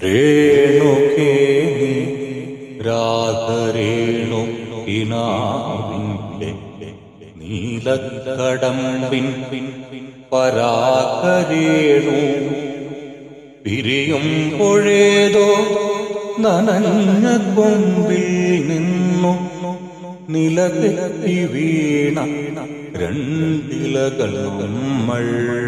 രേണുകേ നീ രാഗരേണു കിനാവിൻ്റെ നീലക്കടമ്പിൻ പരാഗരേണു പിരിയുമ്പോഴേതോ നനഞ്ഞ കൊമ്പിൽ നിന്നു നിലതെറ്റി വീണ രണ്ടിലകൾ നമ്മൾ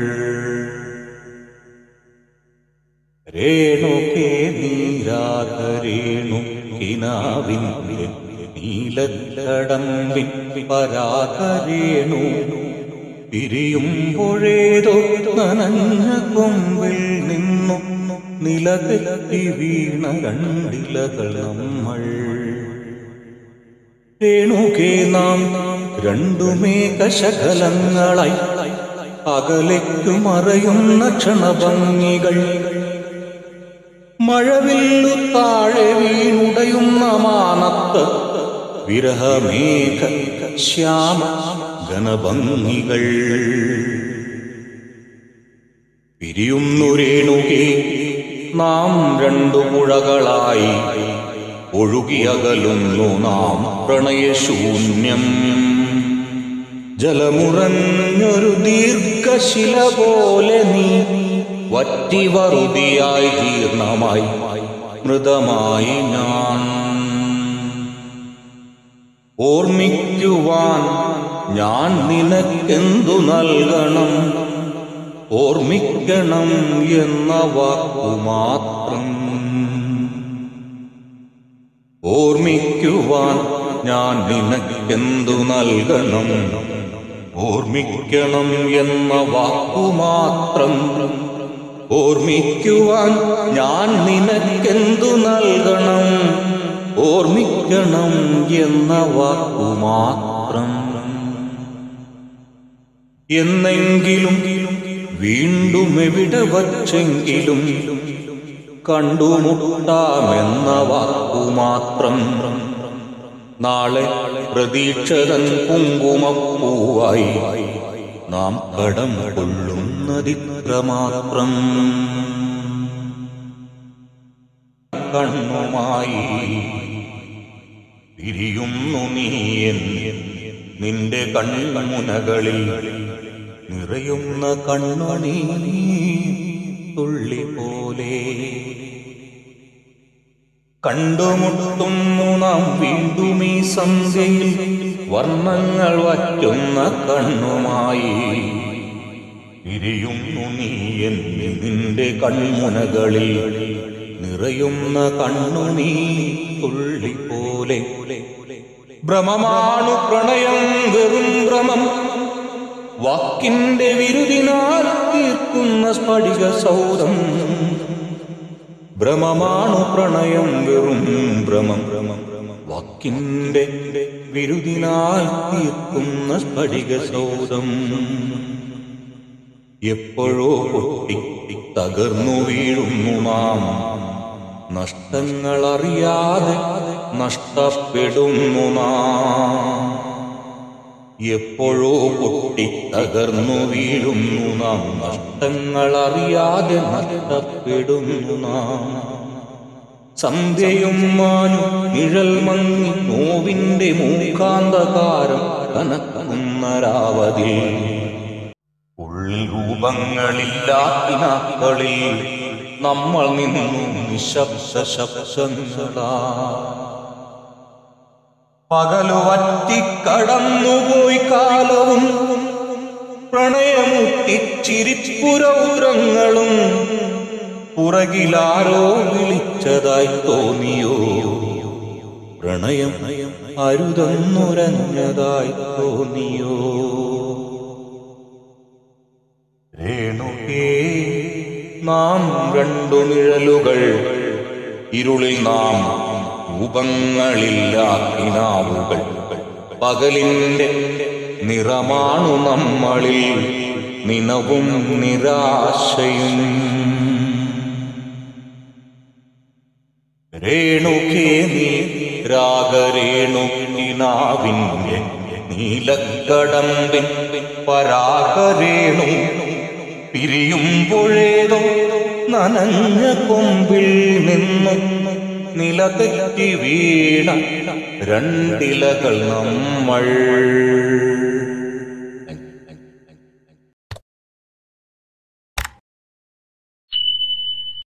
രേണുകേ നീരാധരേണു കിനാവിൻ്റെ നീലക്കടമ്പിൻ പരാഗരേണു പിരിയുമ്പോഴേതോ നനഞ്ഞ കൊമ്പിൽ നിന്നു നിലതെറ്റി വീണ രണ്ടിലകൾ നമ്മൾ രേണുകേ നാം രണ്ടുമേ കശകലങ്ങളായി അകലേക്കു മറയുന്ന ക്ഷണഭംഗികൾ മഴവില്ലു താഴെ വീണുടയുന്ന മാനത്ത് വിരഹമേഘ ശ്യാമ ഘനഭംഗികൾ പിരിയുന്നു രേണുകേ നാം രണ്ടു പുഴകളായി ഒഴുകിയകലുന്നു നാം പ്രണയശൂന്യം ജലമുറഞ്ഞൊരു ദീർഘശില പോലെ നീ വറ്റി വറുതിയായി ജീർണമായി മൃതമായി ഞാൻ ഓർമ്മിക്കുവാൻ ഞാൻ നിനക്കെന്തു നൽകണം ഓർമ്മിക്കണം എന്ന വാക്കു മാത്രം ഓർമ്മിക്കുവാൻ ഞാൻ നിനക്കെന്തു നൽകണം ഓർമ്മിക്കണം എന്ന വാക്കു മാത്രം ഓർമ്മിക്കുവാൻ ഞാൻ നിനക്കെന്തു നൽകണം ഓർമ്മിക്കണം എന്ന വാക്കു മാത്രം എന്നെങ്കിലും വീണ്ടും എവിടെ വച്ചെങ്കിലും കണ്ടുമുട്ടാമെന്ന വാക്കു മാത്രം നാളെ പ്രതീക്ഷതൻ കുങ്കുമപ്പൂവായി നാം കടം കൊള്ളുന്നതിത്ര മാത്രം കണ്ണുമായി പിരിയുന്നു നീ എൻ നിന്റെ കൺമുനകളിൽ നിറയുന്ന കണ്ണണി തുള്ളി പോലെ കണ്ടുമുട്ടുന്നു നാം വീണ്ടും ഈ സന്ധ്യയിൽ വർണ്ണങ്ങൾ വറ്റുന്ന കണ്ണുമായി പിരിയുന്നു നീ എൻ നിന്റെ കൺമുനകളിൽ നിറയുന്ന കണ്ണുനീ തുള്ളി പോലെ ഭ്രമമാണു പ്രണയം വെറും ഭ്രമം വാക്കിന്റെ വിരുദിനാൽ തീർക്കുന്ന സ്ഫടിക സൗരം ഭ്രമമാണു പ്രണയം വെറും ഭ്രമം ഭ്രമം വാക്കിന്റെ വിരുദിനാൽ തീർക്കുന്ന സ്ഫടിക സൗരം എപ്പോഴോ പൊട്ടി തകർന്നു വീഴുന്നു നാം നഷ്ടങ്ങളറിയാതെ നഷ്ടപ്പെടുന്നു നാം എപ്പോഴോ പൊട്ടി തകർന്നു വീഴുന്നു നാം നഷ്ടങ്ങളറിയാതെ നഷ്ടപ്പെടുന്നു നാം സന്ധ്യയും മാഞ്ഞു നിഴൽ മങ്ങി നോവിന്റെ മൂക്കാന്തകാരം കനക്കുന്ന രാവതിൽ ഉള്ളിൽ രൂപങ്ങളില്ലാത്തിനാക്കളിൽ നമ്മൾ നിന്നു നിശബ്ദ ശബ്ദങ്ങളാ പകലു വറ്റിക്കടന്നുപോയി കാലവും പ്രണയമുട്ടിച്ചിരിപ്പുരൗരങ്ങളും പുറകിലാരോ വിളിച്ചതായി തോന്നിയോ പ്രണയം അരുതെന്നുരഞ്ഞതായി തോന്നിയോ രേണുകേ നാം രണ്ടു നിഴലുകൾ ഇരുളിൽ നാം രൂപങ്ങളില്ലാക്കിനാവുകൾ പകലിന്റെ നിറമാണു നമ്മളിൽ നിനവും നിരാശയും രേണുകേ നീ രാഗരേണുക്കിനാവിൻ്റെ നീലക്കടമ്പിൻ പരാഗരേണു പിരിയുമ്പോഴേതോ നനഞ്ഞ കൊമ്പിൽ നിന്നും നിലതെറ്റി വീണ രണ്ടിലകൾ നമ്മൾ